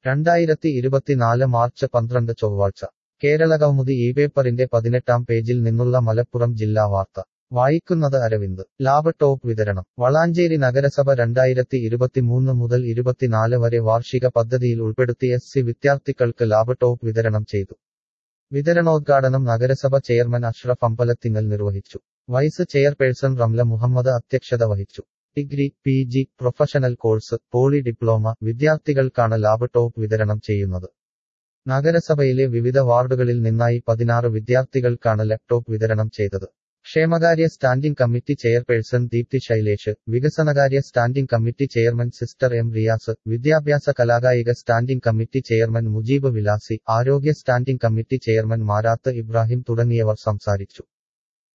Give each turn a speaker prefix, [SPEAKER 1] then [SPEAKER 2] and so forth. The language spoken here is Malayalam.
[SPEAKER 1] രണ്ടായിരത്തി ഇരുപത്തിനാല് മാർച്ച് പന്ത്രണ്ട് ചൊവ്വാഴ്ച കേരളകൗമുദി ഈ പേപ്പറിന്റെ പതിനെട്ടാം പേജിൽ നിന്നുള്ള മലപ്പുറം ജില്ലാ വാർത്ത വായിക്കുന്നത് അരവിന്ദ് ലാപ്ടോപ്പ് വിതരണം വളാഞ്ചേരി നഗരസഭ രണ്ടായിരത്തി ഇരുപത്തിമൂന്ന് മുതൽ ഇരുപത്തിനാല് വരെ വാർഷിക പദ്ധതിയിൽ ഉൾപ്പെടുത്തി എസ് സി വിദ്യാർത്ഥികൾക്ക് ലാപ്ടോപ്പ് വിതരണം ചെയ്തു വിതരണോദ്ഘാടനം നഗരസഭ ചെയർമാൻ അഷ്റഫ് അമ്പലത്തിങ്ങൽ നിർവഹിച്ചു വൈസ് ചെയർപേഴ്സൺ റംല മുഹമ്മദ് അധ്യക്ഷത വഹിച്ചു degree P G professional course poly diploma വിദ്യാർത്ഥികൾക്കാണ് ലാപ്ടോപ്പ് വിതരണം ചെയ്യുന്നത് നഗരസഭയിലെ വിവിധ വാർഡുകളിൽ നിന്നായി പതിനാറ് വിദ്യാർത്ഥികൾക്കാണ് ലാപ്ടോപ്പ് വിതരണം ചെയ്തത് ക്ഷേമകാര്യ standing committee chairperson Deepthi Shailesh വികസനകാര്യ standing committee chairman sister M Riyas വിദ്യാഭ്യാസ കലാകായിക standing committee chairman Mujeeb Vilasi ആരോഗ്യ standing committee chairman Marath Ibrahim തുടങ്ങിയവർ സംസാരിച്ചു